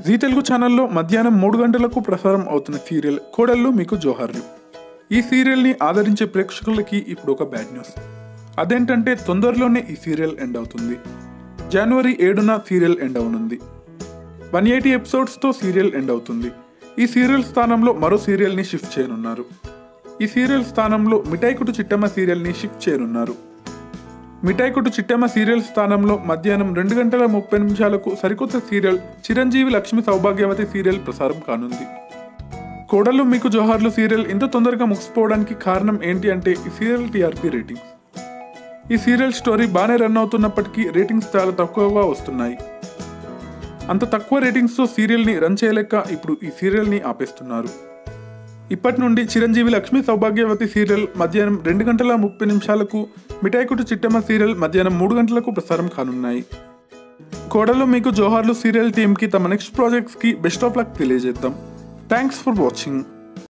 G Telugu ఛానల్లో మధ్యాహ్నం మూడు గంటలకు ప్రసారం అవుతున్న సీరియల్ కోడళ్ళు మీకు జోహార్లు ఈ సీరియల్ని ఆదరించే ప్రేక్షకులకి ఇప్పుడు ఒక బ్యాడ్ న్యూస్ అదేంటంటే తొందరలోనే ఈ సీరియల్ ఎండ్ అవుతుంది జనవరి ఏడున సీరియల్ ఎండ్ అవనుంది వన్ ఎయిటీ ఎపిసోడ్స్తో సీరియల్ ఎండ్ అవుతుంది ఈ సీరియల్ స్థానంలో మరో సీరియల్ని షిఫ్ట్ చేయనున్నారు ఈ సీరియల్ స్థానంలో మిఠాయికుటు చిట్టమ్మ సీరియల్ని షిఫ్ట్ చేయనున్నారు మిఠాయికుటు చిట్టమ్మ సీరియల్ స్థానంలో మధ్యాహ్నం రెండు గంటల ముప్పై నిమిషాలకు సరికొత్త సీరియల్ చిరంజీవి లక్ష్మి సౌభాగ్యవతి సీరియల్ ప్రసారం కానుంది కోడళ్ళు మీకు జోహార్లు సీరియల్ ఇంత తొందరగా ముగిసిపోవడానికి కారణం ఏంటి అంటే ఈ సీరియల్ టీఆర్పీ రేటింగ్స్ ఈ సీరియల్ స్టోరీ బాగానే రన్ అవుతున్నప్పటికీ రేటింగ్స్ చాలా తక్కువగా వస్తున్నాయి అంత తక్కువ రేటింగ్స్తో సీరియల్ని రన్ చేయలేక ఇప్పుడు ఈ సీరియల్ని ఆపేస్తున్నారు ఇప్పటి నుండి చిరంజీవి లక్ష్మీ సౌభాగ్యవతి సీరియల్ మధ్యాహ్నం రెండు గంటల ముప్పై నిమిషాలకు మిఠాయికుటు చిట్టమ్మ సీరియల్ మధ్యాహ్నం మూడు గంటలకు ప్రసారం కానున్నాయి కోడలో మీకు జోహార్లు సీరియల్ టీంకి తమ నెక్స్ట్ ప్రాజెక్ట్స్కి బెస్ట్ ఆఫ్ లక్ తెలియజేద్దాం థ్యాంక్స్ ఫర్ వాచింగ్